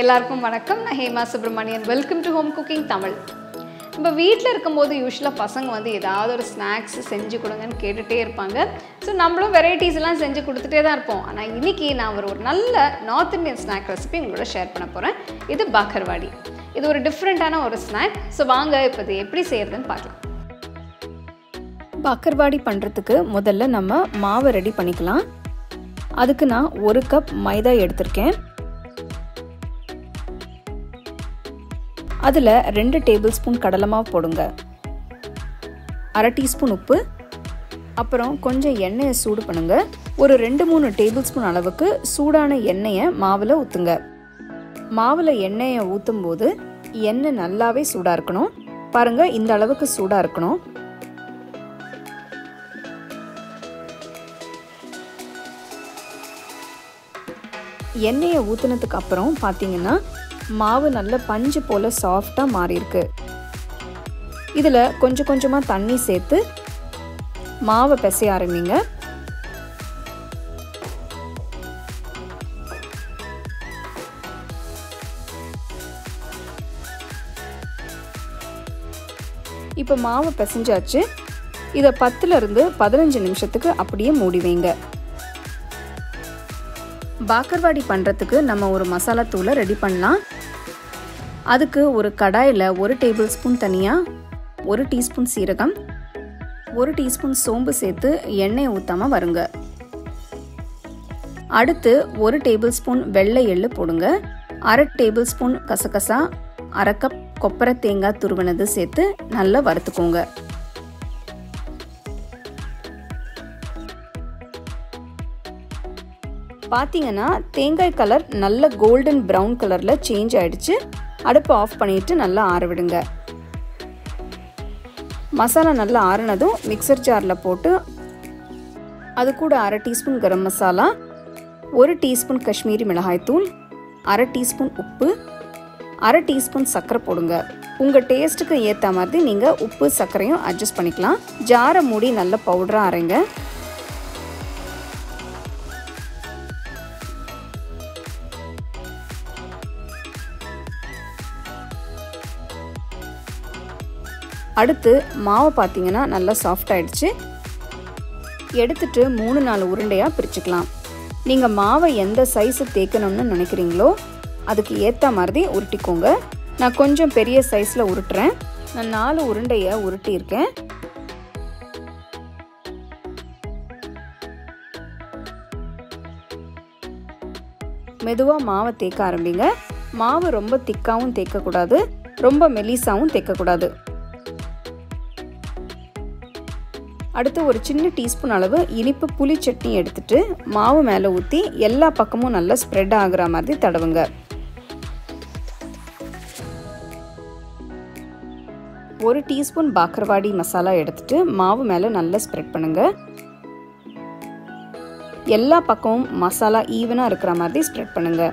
எல்லாருக்கும் வணக்கம் நான் Hema Subramanian welcome to home cooking Tamil நம்ம வீட்டில் இருக்கும்போது யூஸ்வலாக பசங்க வந்து ஏதாவது ஒரு ஸ்நாக்ஸ் செஞ்சு கொடுங்கன்னு கேட்டுகிட்டே இருப்பாங்க ஸோ நம்மளும் வெரைட்டிஸ் எல்லாம் செஞ்சு கொடுத்துட்டே தான் இருப்போம் ஆனால் இன்னைக்கு நான் ஒரு ஒரு நல்ல நார்த் இந்தியன் ஸ்நாக் ரெசிபி உங்களோட ஷேர் பண்ண போகிறேன் இது பாக்கர்வாடி இது ஒரு டிஃப்ரெண்ட்டான ஒரு ஸ்நாக் ஸோ வாங்க இப்போ இது எப்படி செய்யறதுன்னு பார்க்கலாம் பக்கர்வாடி பண்ணுறதுக்கு முதல்ல நம்ம மாவை ரெடி பண்ணிக்கலாம் அதுக்கு நான் ஒரு கப் மைதா எடுத்திருக்கேன் அதில் ரெண்டு டேபிள் ஸ்பூன் கடலை மாவு போடுங்க அரை டீஸ்பூன் உப்பு அப்புறம் கொஞ்சம் எண்ணெயை சூடு பண்ணுங்க ஒரு ரெண்டு மூணு டேபிள் ஸ்பூன் அளவுக்கு சூடான எண்ணெயை மாவில் ஊற்றுங்க மாவில் எண்ணெயை ஊற்றும் போது எண்ணெய் நல்லாவே சூடாக இருக்கணும் பாருங்கள் இந்த அளவுக்கு சூடாக இருக்கணும் எண்ணெயை ஊற்றுனதுக்கு அப்புறம் பார்த்தீங்கன்னா மாவு நல்ல பஞ்சு போல் சாஃப்டாக மாறியிருக்கு இதில் கொஞ்சம் கொஞ்சமாக தண்ணி சேர்த்து மாவை பிசைய ஆரம்பிங்க இப்போ மாவை பிசைஞ்சாச்சு இதை பத்துலேருந்து பதினஞ்சு நிமிஷத்துக்கு அப்படியே மூடி வைங்க பாக்கர்வாடி பண்ணுறதுக்கு நம்ம ஒரு மசாலா தூளை ரெடி பண்ணலாம் அதுக்கு ஒரு கடாயில் ஒரு டேபிள் ஸ்பூன் தனியாக ஒரு டீஸ்பூன் சீரகம் ஒரு டீஸ்பூன் சோம்பு சேர்த்து எண்ணெய் ஊற்றாமல் வருங்க அடுத்து ஒரு டேபிள் ஸ்பூன் வெள்ளை எள்ளு போடுங்க அரை டேபிள் ஸ்பூன் கசகசா அரை கப் கொப்பரை தேங்காய் துருவினது சேர்த்து நல்லா வறுத்துக்கோங்க பார்த்தீங்கன்னா தேங்காய் கலர் நல்ல கோல்டன் ப்ரௌன் கலரில் சேஞ்ச் ஆயிடுச்சு அடுப்பை ஆஃப் பண்ணிட்டு நல்லா ஆற விடுங்க மசாலா நல்லா ஆறினதும் மிக்சர் ஜாரில் போட்டு அது கூட அரை டீஸ்பூன் கரம் மசாலா ஒரு டீஸ்பூன் காஷ்மீரி மிளகாய்த்தூள் அரை டீஸ்பூன் உப்பு அரை டீஸ்பூன் சர்க்கரை போடுங்க உங்கள் டேஸ்ட்டுக்கு ஏற்ற மாதிரி நீங்கள் உப்பு சர்க்கரையும் அட்ஜஸ்ட் பண்ணிக்கலாம் ஜாரை மூடி நல்ல பவுடராக அரைங்க அடுத்து மாவை பார்த்தீங்கன்னா நல்லா சாஃப்ட் ஆயிடுச்சு எடுத்துட்டு மூணு நாலு உருண்டையாக பிரிச்சுக்கலாம் நீங்கள் மாவை எந்த சைஸு தேய்க்கணும்னு நினைக்கிறீங்களோ அதுக்கு ஏற்ற மாதிரி உருட்டிக்கோங்க நான் கொஞ்சம் பெரிய சைஸில் உருட்டுறேன் நான் நாலு உருண்டையை உருட்டியிருக்கேன் மெதுவாக மாவை தேய்க்க ஆரம்பிங்க மாவு ரொம்ப திக்காகவும் தேய்க்கக்கூடாது ரொம்ப மெலிசாவும் தேய்க்கக்கூடாது அடுத்து ஒரு சின்ன டீஸ்பூன் அளவு இனிப்பு புளி சட்னி எடுத்துட்டு மாவு மேலே ஊற்றி எல்லா பக்கமும் நல்லா ஸ்ப்ரெட் ஆகுற மாதிரி தடவுங்க ஒரு டீஸ்பூன் பாக்கர்வாடி மசாலா எடுத்துட்டு மாவு மேலே நல்லா ஸ்ப்ரெட் பண்ணுங்க எல்லா பக்கமும் மசாலா ஈவனாக இருக்கிற மாதிரி ஸ்ப்ரெட் பண்ணுங்க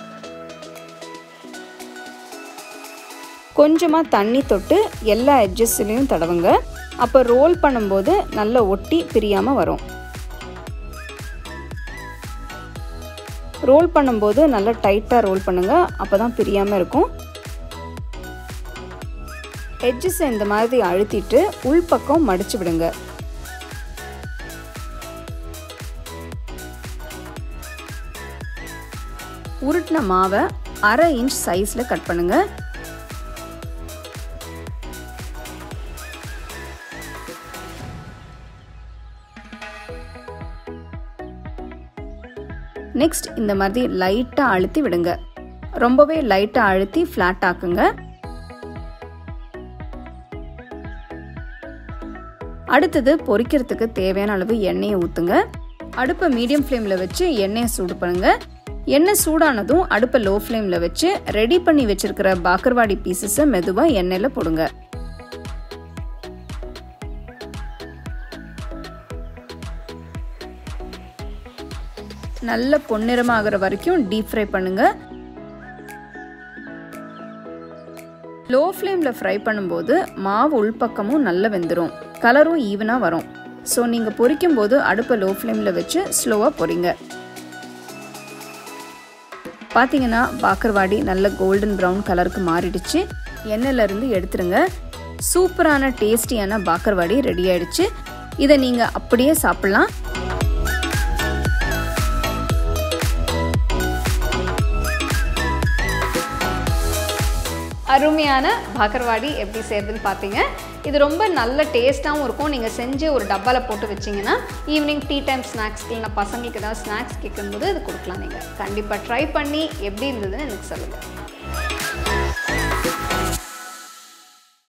கொஞ்சமாக தண்ணி தொட்டு எல்லா எட்ஜஸ்லையும் தடவுங்க அப்போ ரோல் பண்ணும்போது நல்லா ஒட்டி பிரியாமல் வரும் ரோல் பண்ணும்போது நல்லா டைட்டாக ரோல் பண்ணுங்க அப்போ தான் பிரியாமல் இருக்கும் எட்ஜஸை இந்த மாதிரி அழுத்திட்டு உள்பக்கம் மடிச்சு விடுங்க உருட்டின மாவை அரை இன்ச் சைஸில் கட் பண்ணுங்க நெக்ஸ்ட் இந்த மாதிரி லைட்டாக அழுத்தி விடுங்க ரொம்பவே லைட்டாக அழுத்தி ஃப்ளாட் ஆக்குங்க அடுத்தது பொரிக்கிறதுக்கு தேவையான அளவு எண்ணெயை ஊற்றுங்க அடுப்பை மீடியம் ஃப்ளேமில் வச்சு எண்ணெயை சூடு பண்ணுங்க எண்ணெய் சூடானதும் அடுப்பை லோ ஃப்ளேமில் வச்சு ரெடி பண்ணி வச்சிருக்கிற பாக்கர்வாடி பீசஸை மெதுவாக எண்ணெயில் போடுங்க நல்ல பொன்னிறமாகிற வரைக்கும் டீப் ஃப்ரை பண்ணுங்க லோ ஃப்ளேமில் ஃப்ரை பண்ணும்போது மாவு உள்பக்கமும் நல்லா வெந்துடும் கலரும் ஈவனாக வரும் ஸோ நீங்கள் பொரிக்கும் போது அடுப்பை லோ ஃப்ளேமில் வச்சு ஸ்லோவாக பொரிங்க பார்த்தீங்கன்னா பாக்கர்வாடி நல்ல கோல்டன் ப்ரௌன் கலருக்கு மாறிடுச்சு எண்ணெயிலேருந்து எடுத்துருங்க சூப்பரான டேஸ்டியான பாக்கர்வாடி ரெடி ஆயிடுச்சு இதை நீங்கள் அப்படியே சாப்பிட்லாம் அருமையான பாக்கர்வாடி எப்படி செய்யறதுன்னு பார்த்தீங்க இது ரொம்ப நல்ல டேஸ்ட்டாகவும் இருக்கும் நீங்கள் செஞ்சு ஒரு டப்பாவில் போட்டு வச்சிங்கன்னா ஈவினிங் டீ டைம் ஸ்நாக்ஸ்க்கு இல்லை பசங்களுக்கு ஏதாவது ஸ்நாக்ஸ் கேட்கும்போது இது கொடுக்கலாம் நீங்கள் கண்டிப்பாக ட்ரை பண்ணி எப்படி இருந்ததுன்னு எனக்கு சொல்லுங்கள்